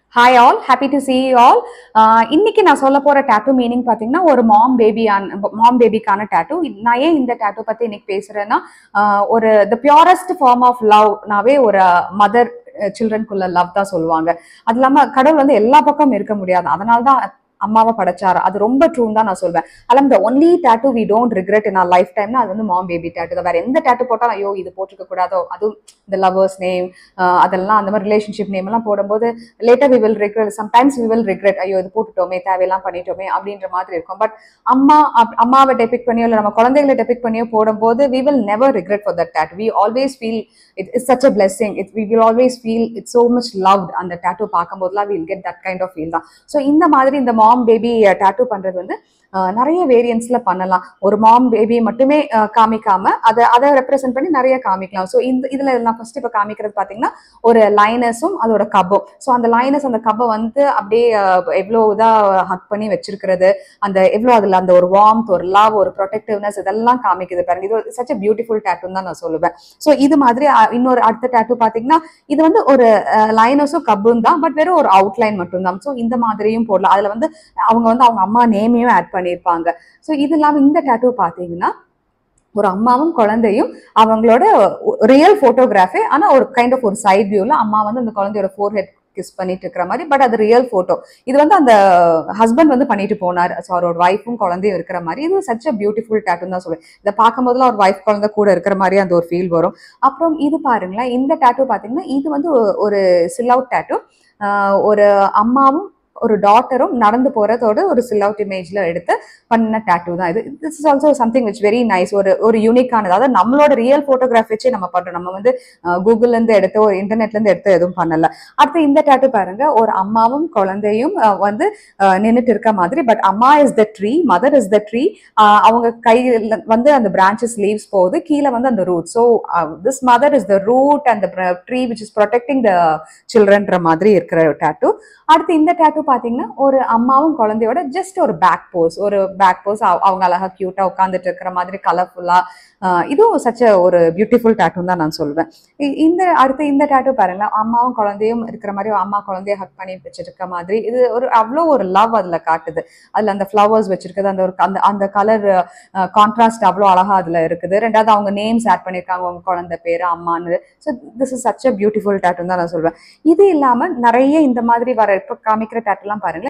hi all happy to see you all இன்னைக்கு நான் சொல்ல போற டேட்டூ மீனிங் பாத்தீங்கன்னா ஒரு மாம் பேபியான மாம் பேபிக்கான டேட்டூ நான் ஏன் இந்த டேட்டூ பத்தி இன்னைக்கு பேசுறேன்னா ஆஹ் ஒரு த பியூரஸ்ட் ஃபார்ம் ஆஃப் லவ்னாவே ஒரு மதர் சில்ட்ரனுக்குள்ள லவ் தான் சொல்லுவாங்க அது இல்லாம கடவுள் வந்து எல்லா பக்கம் இருக்க முடியாது அதனால தான் அம்மாவை படைச்சாரு அது ரொம்ப ட்ரூன் தான் நான் சொல்வேன் அலம் the only tattoo we don't regret in our life டைம்னா அது வந்து மாம் பேபி டேட்டூ தான் வேற எந்த டேட்டூ போட்டாலும் ஐயோ இது போட்டிருக்க கூடாதோ அதுவும் இந்த லவர்ஸ் நேம் அதெல்லாம் அந்த மாதிரி ரிலேஷன்ஷிப் நேம் எல்லாம் போடும்போது later we will regret sometimes we will regret ஐயோ இது போட்டுட்டோமே தேவையெல்லாம் பண்ணிட்டோமே அப்படின்ற மாதிரி இருக்கும் பட் அம்மா அப்- அம்மாவை டெபிக் பண்ணியோ இல்லை நம்ம குழந்தைகளை டெபிக் பண்ணியோ போடும்போது we will never regret for that date we always feel it is such a blessing it we will always feel it's so much loved அந்த டேட்டூ பார்க்கும்போதுலாம் will get that kind of feel தான் so இந்த மாதிரி இந்த மாம் baby tattoo பண்றது வந்து அஹ், நிறைய வேரியன்ஸ்ல பண்ணலாம் ஒரு மாம் பேபி மட்டுமே அஹ், காமிக்காம அதை அதை ரெப்ரசென்ட் பண்ணி நிறைய காமிக்கலாம் ஸோ இந்த இதுல நான் ஃபர்ஸ்ட் இப்போ காமிக்கிறது பாத்தீங்கன்னா ஒரு லைனஸும் அதோட கப்பும் ஸோ அந்த லைனஸ் அந்த கப்பை வந்து அப்படியே அஹ், எவ்வளோ இதா ஹக் பண்ணி வச்சிருக்கிறது அந்த எவ்வளோ அதுல அந்த ஒரு வார்ம்த் ஒரு லவ் ஒரு ப்ரொடெக்டிவ்னஸ் இதெல்லாம் காமிக்குது பாருங்க இது சச் a பியூட்டிஃபுல் டேட்டூன்னு தான் நான் சொல்லுவேன் ஸோ இது மாதிரி அஹ், இன்னொரு அடுத்த டேட்டூ பாத்தீங்கன்னா இது வந்து ஒரு லைனஸும் கப்பும் தான் பட் வெறும் ஒரு அவுட்லைன் மட்டும்தான் ஸோ இந்த மாதிரியும் போடலாம் அதுல வந்து அவங்க வந்து அவங்க அம்மா நேமையும் ஆட் பண்ணியிருப்பாங்க ஸோ இது இல்லாம இந்த டேட்டூ பாத்தீங்கன்னா ஒரு அம்மாவும் குழந்தையும் அவங்களோட ரியல் போட்டோகிராஃபி ஆனா ஒரு கைண்ட் ஆஃப் ஒரு சைட் வியூல அம்மா வந்து அந்த குழந்தையோட ஃபோர் ஹெட் கிஸ் பண்ணிட்டு இருக்கிற மாதிரி பட் அது ரியல் போட்டோ இது வந்து அந்த ஹஸ்பண்ட் வந்து பண்ணிட்டு போனார் ஸோ அவரோட ஒய்ஃபும் குழந்தையும் இருக்கிற மாதிரி இது சச் அ பியூட்டிஃபுல் டேட்டுன்னு தான் சொல்லுவேன் இதை பார்க்கும்போதுலாம் ஒரு ஒய்ஃப் குழந்தை கூட இருக்கிற மாதிரி அந்த ஒரு ஃபீல் வரும் அப்புறம் இது பாருங்களேன் இந்த டேட்டூ பார்த்தீங்கன்னா இது வந்து ஒ- ஒரு சில் அவுட் டேட்டூ ஒரு அம்மாவும் ஒரு டாட்டரும் நடந்து போறதோட ஒரு சில் அவுட் இமேஜ்ல எடுத்து பண்ண டேட்டூ தான் இது this is also something which very nice ஒரு ஒரு யூனிக்கானது அதாவது நம்மளோட ரியல் போட்டோகிராஃப் வச்சு நம்ம பண்றோம் நம்ம வந்து கூகுள்ல இருந்து எடுத்து ஒரு இன்டர்நெட்ல இருந்து எடுத்து எதுவும் பண்ணல அடுத்து இந்த டேட்டூ பாருங்க ஒரு அம்மாவும் குழந்தையும் அஹ், வந்து நின்றுட்டு இருக்க மாதிரி பட் அம்மா is the tree mother is the tree அவங்க கையில வந்து அந்த பிரான்ச்சஸ் லீவ்ஸ் போகுது கீழே வந்து அந்த root so this mother is the root and tree which is protecting the சில்ட்ரன்ற மாதிரி இருக்கிற டேட்டூ அடுத்து இந்த டேட்டூ பாத்தீங்கன்னா ஒரு அம்மாவும் குழந்தையோட ஜஸ்ட் ஒரு பேக் போஸ் ஒரு பேக் போஸ் அவங்க அழகா கியூட்டா உட்காந்துட்டு இருக்கிற மாதிரி கலர்ஃபுல்லா இதுவும் சச்ச ஒரு பியூட்டிஃபுல் டேட்டூன்னு தான் நான் சொல்வேன் இ- இந்த அடுத்து இந்த டேட்டூ பாருங்க அம்மாவும் குழந்தையும் இருக்கிற மாதிரி அம்மா குழந்தைய ஹக் பண்ணி வச்சிருக்க மாதிரி இது ஒரு அவ்வளோ ஒரு லவ் அதுல காட்டுது அதுல அந்த ஃப்ளவர்ஸ் வச்சிருக்குது அந்த ஒரு அந்த அந்த கலர் கான்ட்ராஸ்ட் அவ்வளோ அழகா அதுல இருக்குது ரெண்டாவது அவங்க நேம்ஸ் ஆட் பண்ணியிருக்காங்க அவங்க குழந்தை பேரு அம்மான்னு so this is such a beautiful டேட்டூன்னு தான் நான் சொல்வேன் இது இல்லாம நிறைய இந்த மாதிரி வர இப்போ காமிக்கிற டேட்டூலாம் பாருங்களேன்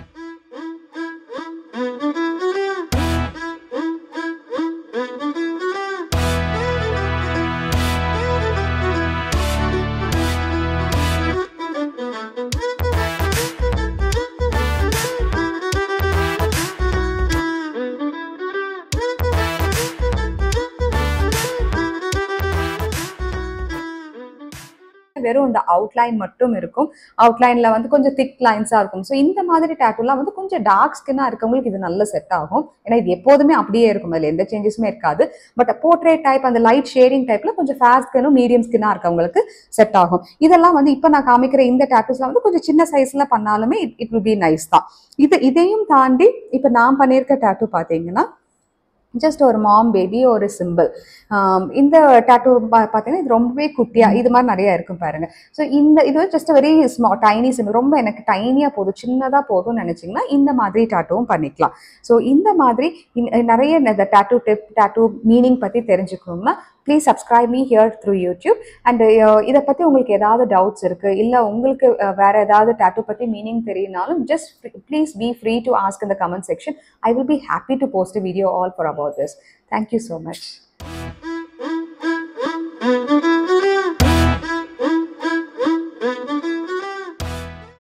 வெறும் இந்த அவுட்லைன் மட்டும் இருக்கும் அவுட்லைன்ல வந்து கொஞ்சம் திக் லைன்ஸா இருக்கும் ஸோ இந்த மாதிரி டேட்டூலாம் வந்து கொஞ்சம் டார்க் ஸ்கின்னா இருக்கவங்களுக்கு இது நல்ல செட் ஆகும் ஏன்னா இது எப்போதுமே அப்படியே இருக்கும் அதுல எந்த சேஞ்சஸுமே இருக்காது பட் போர்ட்ரேட் டைப் அந்த லைட் ஷேடிங் டைப்ல கொஞ்சம் ஃபேர் ஸ்கினும் மீடியம் ஸ்கின்னா இருக்கவங்களுக்கு செட் ஆகும் இதெல்லாம் வந்து இப்போ நான் காமிக்கிற இந்த டேட்டூஸ்லாம் வந்து கொஞ்சம் சின்ன சைஸ்ல பண்ணாலுமே it it will be nice தான் இது இதையும் தாண்டி இப்போ நான் பண்ணியிருக்க டேட்டூ பார்த்தீங்கன்னா ஜஸ்ட் ஒரு மாம் பேபி ஒரு சிம்பிள் இந்த டேட்டூ பார்த்தீங்கன்னா இது ரொம்பவே குட்டியா இது மாதிரி நிறைய இருக்கும் பாருங்க ஸோ இந்த இது வந்து just very small tiny simple ரொம்ப எனக்கு டைனியா போதும் சின்னதா போதும்னு நினைச்சீங்கன்னா இந்த மாதிரி டேட்டூவும் பண்ணிக்கலாம் ஸோ இந்த மாதிரி இந்த- நிறைய இந்த டேட்டூ டிப் டேட்டூ மீனிங் பத்தி தெரிஞ்சுக்கணும்னா please subscribe me here through YouTube and இதை பத்தி உங்களுக்கு ஏதாவது டவுட்ஸ் இருக்கு இல்ல உங்களுக்கு அஹ், வேற ஏதாவது டேட்டூ பத்தி மீனிங் தெரியினாலும் just please be free to ask இந்த comment section I will be happy to post video all for about this thank you so much